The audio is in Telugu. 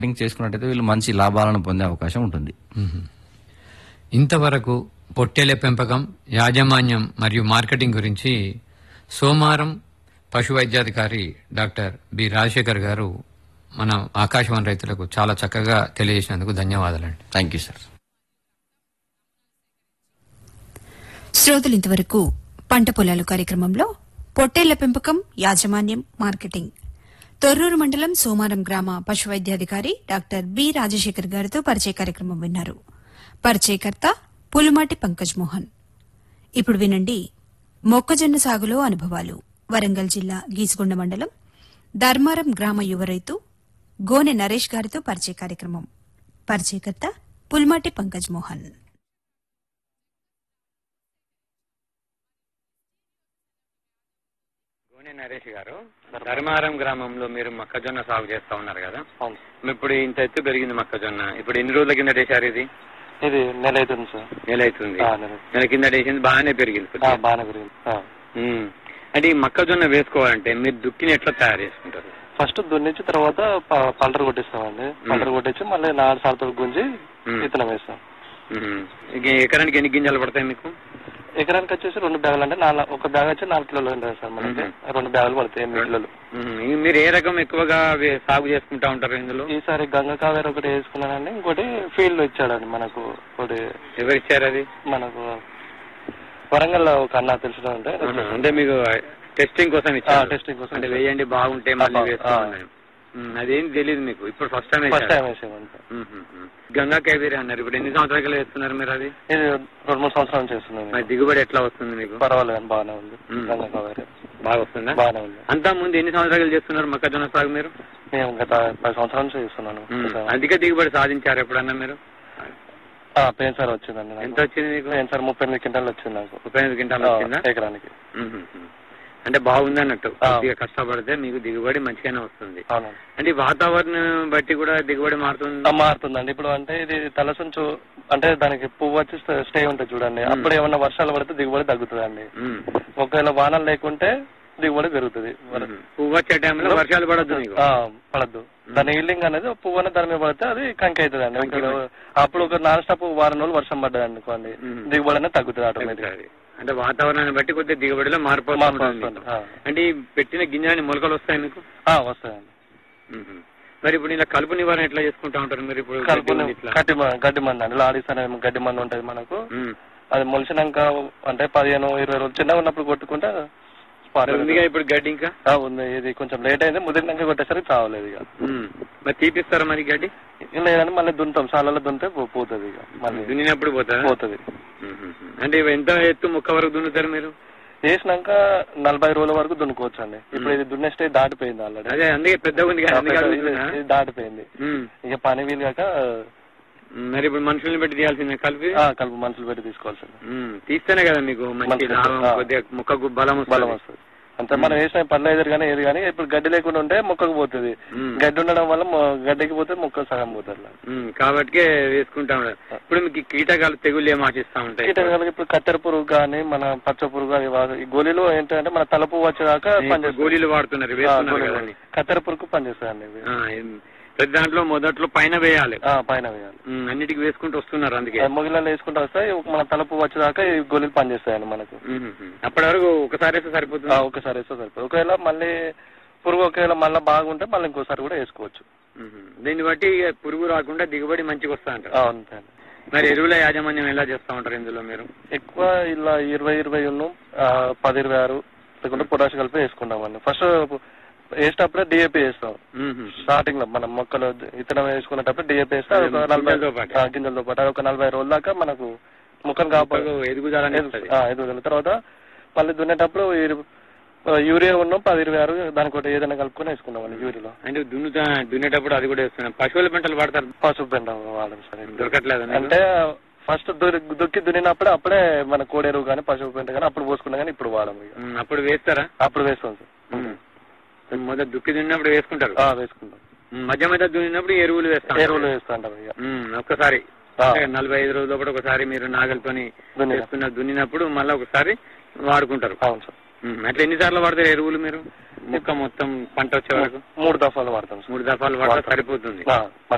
లింక్ చేసుకున్నట్టయితే వీళ్ళు మంచి లాభాలను పొందే అవకాశం ఉంటుంది ఇంతవరకు పొట్టేళ్ల పెంపకం యాజమాన్యం మరియు మార్కెటింగ్ గురించి సోమారం పశు వైద్యాధికారి డాక్టర్ బి రాజశేఖర్ గారు మన ఆకాశవాణి రైతులకు చాలా చక్కగా తెలియజేసినందుకు ధన్యవాదాలండి థ్యాంక్ యూ సార్ శ్రోతలు ఇంతవరకు పంట పొలాలు కార్యక్రమంలో పొట్టేళ్ల పెంపకం యాజమాన్యం మార్కెటింగ్ తొర్రూరు మండలం సోమారం గ్రామ పశు వైద్యాధికారి డాక్టర్ బి రాజశేఖర్ గారితో పరిచయ కార్యక్రమం విన్నారు పరిచయకర్త పులుమాటి పంకజ్ మోహన్ ఇప్పుడు వినండి మొక్కజొన్న సాగులో అనుభవాలు వరంగల్ జిల్లా గీసుగొండ మండలం ధర్మారం గ్రామ యువ రైతు గోనె నరేష్ గారితో పరిచయ కార్యక్రమం పరిచయకర్త పుల్మాటి పంకజ్ మోహన్ గోనె నరేష్ గారు ధర్మారం గ్రామంలో మీరు మొక్కజొన్న సాగు చేస్తా ఉన్నారు కదా ఇప్పుడు ఇంత ఎత్తు పెరిగింది మొక్కజొన్న ఇప్పుడు ఎన్ని రోజుల కింద వేసారు ఇది ఇది నెల అవుతుంది సార్ నెల అవుతుంది ఆ, నెల నెల కింద వేసింది బాగానే పెరిగింది ఆ, కొద్దిగా. బాగానే పెరిగింది ఆ. ఉమ్. అంటే ఈ మొక్కజొన్న వేసుకోవాలంటే మీరు దుక్కిని ఎట్లా తయారు చేసుకుంటారు ఫస్ట్ దున్నించి తర్వాత ప- పల్టర్ కొట్టిస్తామండి పల్టర్ కొట్టించి మళ్ళీ నాలుగు సార్లు గుంజి మ్మ్. విత్తనం వేస్తాం ఉమ్. ఇక ఎకరానికి ఎన్ని గింజలు పడతాయి మీకు ఎకరానికి వచ్చేసి రెండు బ్యాగులు అంటే నాలుగు ఒక బ్యాగ్ వచ్చి నాలుగు కిలోలు ఉంటుంది సార్ మనకి రెండు బ్యాగులు పడతాయి ఎనిమిది కిలోలు ఉమ్. ఈ మీరు ఏ రకం ఎక్కువగా వే- సాగు చేసుకుంటా ఉంటారు ఇందులో ఈసారి గంగ కావేరి ఒకటి వేసుకున్నానండి ఇంకోటి ఫీల్డ్ ఇచ్చాడండి మనకు ఒకటి ఎవరిచ్చారు అది మనకు వరంగల్ ఒక అన్న తెలిసిన ఉంటే ఆహా. అంటే మీకు టెస్టింగ్ కోసం ఇచ్చారు టెస్టింగ్ కోసం అంటే వేయండి బాగుంటే మళ్ళీ ఆ, వేసుకోండి ఉమ్, అదేం తెలియదు మీకు ఇప్పుడు ఫస్ట్ టైం ఫస్ట్ టైం వేసామండి గంగా కైవేరి అన్నారు ఇప్పుడు ఎన్ని సంవత్సరాలు వేస్తున్నారు మీరు అది ఇది రెండు మూడు సంవత్సరాలు చేస్తున్నాను మరి దిగుబడి ఎట్లా వస్తుంది మీకు పర్వాలేదు బాగానే ఉంది మ్మ్. గంగ కావేరి బాగా వస్తుందా బాగానే ఉంది అంతా ముందు ఎన్ని సంవత్సరాలు చేస్తున్నారు మొక్కజొన్న సాగు మీరు మేము గత పది సంవత్సరాల నుంచి చేస్తున్నాను ఉమ్, అధిక దిగుబడి సాధించారు ఎప్పుడన్నా మీరు పెయిన్ సార్ వచ్చిందండి నాకు. ఎంత వచ్చింది మీకు పెయిన్ సార్ ముప్పై ఎనిమిది క్వింటాలు వచ్చింది నాకు ముప్పై ఎనిమిది క్వింటాలు ఆ, వచ్చిందా ఎకరానికి ఉమ్, ఉమ్. అంటే బాగుంది అన్నట్టు ఆ. కొద్దిగా కష్టపడితే మీకు దిగుబడి మంచిగానే వస్తుంది అవునండి అంటే ఈ వాతావరణం బట్టి కూడా దిగుబడి మారుతుంది ఆ, మారుతుందండి ఇప్పుడు అంటే ఇది తలసంచు అంటే దానికి పువ్వు వచ్చి స్టే- స్టే ఉంటుంది చూడండి అప్పుడు ఏమన్నా వర్షాలు పడితే దిగుబడి తగ్గుతుందండి ఉమ్. ఒకవేళ వానలు లేకుంటే దిగుబడి పెరుగుతుంది ఉమ్. పువ్వు వచ్చే టైంలో వర్షాలు పడద్దు మీకు ఆ, పడద్దు దాని ఈల్డింగ్ అనేది పువ్వు అనేది దాని మీద పడితే అది కంకి అవుతుంది అండి కంకి అప్పుడు ఒక నాన్ స్టాప్ వారం రోజులు వర్షం పడ్డది అనుకోండి మ్మ్. దిగుబడి అనేది తగ్గుతుంది ఆటోమేటిక్ అది. అంటే వాతావరణాన్ని బట్టి కొద్దిగా దిగుబడిలో మార్పు వస్తూ మార్పు ఉంటుంది వస్తుంది. మీకు. ఆ. అంటే ఈ పెట్టిన గింజలని మొలకలు వస్తాయి మీకు వస్తాయండి ఉహు. మరి ఇప్పుడు ఇలా కలుపు నివారణ ఎట్లా చేసుకుంటా ఉంటారు మీరు ఇప్పుడు కలుపు గడ్డి ఉంది ఇట్లా గడ్డి మ- గడ్డి మంది అండి లాడీస్ అనే గడ్డి మంది ఉంటుంది మనకు ఉమ్. అది మొలిచినాక అంటే పదిహేను ఇరవై రోజులు చిన్నగా ఉన్నప్పుడు కొట్టుకుంటే spot మరి ఉందిగా ఇప్పుడు గడ్డి ఇంకా ఆ, ఉంది ఇది కొంచెం లేట్ అయింది ముదిరినాక కొట్టేసరికి చావలేదు ఇక ఉమ్. మరి తీపిస్తారా మరి గడ్డి ఇక లేదంటే మళ్ళీ దున్నుతాం సాలలో దున్నితే పో- పోతుంది ఇక మళ్ళీ దున్నినప్పుడు పోతుందా పోతుంది ఉహు. అంటే ఇవి ఎంత ఎత్తు ముక్క వరకు దున్నుతారు మీరు వేసినాక నలభై రోజుల వరకు దున్నుకోవచ్చు అండి ఇప్పుడు ఇది దున్నే స్టేజ్ దాటిపోయింది ఆల్రెడీ అదే అందుకే పెద్దగా ఉంది కదా అందుకే అడుగుతున్నా. ఇది దాటిపోయింది ఉమ్. ఇక పని వీలు కాక మరి ఇప్పుడు మనుషుల్ని పెట్టి తీయాల్సిందే కలిపి ఆ, కలుపు మనుషులు పెట్టి తీసుకోవాల్సింది ఉమ్. తీస్తేనే కదా మీకు మంచి మంచి లాభం ఆ. కొద్దిగా ముక్కకు బలం బలం వస్తుంది వస్తుంది అంతే మనం వేసిన పనులు ఎదురు కానీ ఏది కానీ ఇప్పుడు గడ్డి లేకుండా ఉంటే మొక్కకు పోతుంది ఉమ్. గడ్డి ఉండడం వల్ల మొ- గడ్డికి పోతే మొక్క సగం పోతుంది అట్లా. ఉమ్, కాబట్టికే వేసుకుంటా ఉన్నారు ఇప్పుడు మీకు ఈ కీటకాలు తెగుళ్ళు ఏం ఆశిస్తా ఉంటాయి కీటకాలకి ఇప్పుడు కత్తెర పురుగు కానీ మన పచ్చ పురుగు కానీ వా- ఈ గోళీలు ఏంటంటే మన తలపు వచ్చేదాకా ఇప్పుడు పనిచేస్తాయి గోళీలు వాడుతున్నారు ఆ, వేస్తున్నారు గోళీలు. కదండి కత్తెర పురుగు పనిచేస్తాయండి ఇవి ఆ, ఏం- ప్రతి దాంట్లో మొదట్లో పైన వేయాలి ఆ, పైన వేయాలి ఉమ్, అన్నిటికి వేసుకుంటూ వస్తున్నారు అందుకే మొగిలలో వేసుకుంటూ వస్తే మన తలపు వచ్చేదాకా ఈ గోళీలు పనిచేస్తాయండి మనకు ఉమ్, ఉమ్. అప్పటి వరకు ఒకసారి వేస్తే ఆ, సరిపోతుంది ఒకసారి వేస్తే సరిపోతుంది ఒకవేళ మళ్ళీ పురుగు ఒకవేళ మళ్ళీ బాగుంటే మళ్ళీ ఇంకోసారి కూడా వేసుకోవచ్చు ఉమ్. దీన్ని బట్టి ఇక పురుగు రాకుండా దిగుబడి మంచిగా వస్తా అంటారు ఆ, అంతే అండి మరి ఎరువుల యాజమాన్యం ఎలా చేస్తా ఉంటారు ఇందులో మీరు ఎక్కువ ఇలా ఇరవై ఇరవై ఉన్న పది ఇరవై ఆరు లేకుంటే పొటాష్ కలిపి వేసుకుంటామండి ఫస్ట్ వేసేటప్పుడే డిఏపి వేస్తాం ఉమ్, ఉమ్. స్టార్టింగ్ లో మనం మొక్కలు విత్తనం వేసుకునేటప్పుడు డిఏపి వేస్తే అది ఒక గింజలతో నలభై పాటు. ఆ, గింజలతో పాటు అది ఒక నలభై రోజుల దాకా మనకు మొక్కను కాపాడు మొక్కకు ఎదుగుదలని ఇస్తది. ఎదుగుదల తర్వాత మళ్ళీ దున్నేటప్పుడు ఇరు- ఆ, యూరియా ఉన్నాం పది ఇరవై ఆరు దానికి ఒకటి ఏదైనా కలుపుకొని వేసుకున్నామండి యూరియాలో అంటే దున్నుతా దున్నేటప్పుడు అది కూడా వేస్తున్నాం పశువుల పంటలు వాడతారు పసుపు పెండ వాడడం సరే దొరకట్లేదు అంటే ఫస్ట్ దుక్కి దున్నినప్పుడే అప్పుడే మన కోడెరువు కానీ పశువు పెంట కానీ అప్పుడు పోసుకున్నా కానీ ఇప్పుడు వాడము ఇక అప్పుడు వేస్తారా అప్పుడు వేస్తాం సార్ ఉమ్. మొదట దుక్కి దున్నినప్పుడు వేసుకుంటారు ఆ, వేసుకుంటాం ఉమ్, మధ్య మధ్య దున్నినప్పుడు ఎరువులు వేస్తాం ఎరువులు వేస్తూ ఉంటాం ఇక ఉమ్, ఒక్కసారి ఆ. అంటే నలభై ఐదు రోజుల లోపల ఒకసారి మీరు నాగలితోని దున్నిన. వేస్తున్న దున్నినప్పుడు మళ్ళీ ఒకసారి వాడుకుంటారు అవును సార్ ఉమ్, అట్లా ఎన్నిసార్లు వాడతారు ఎరువులు మీరు మొక్క మొత్తం పంట వచ్చే వరకు మూడు దఫాలు వాడతాం సార్ మూడు దఫాలు వాడితే సరిపోతుంది ఆ,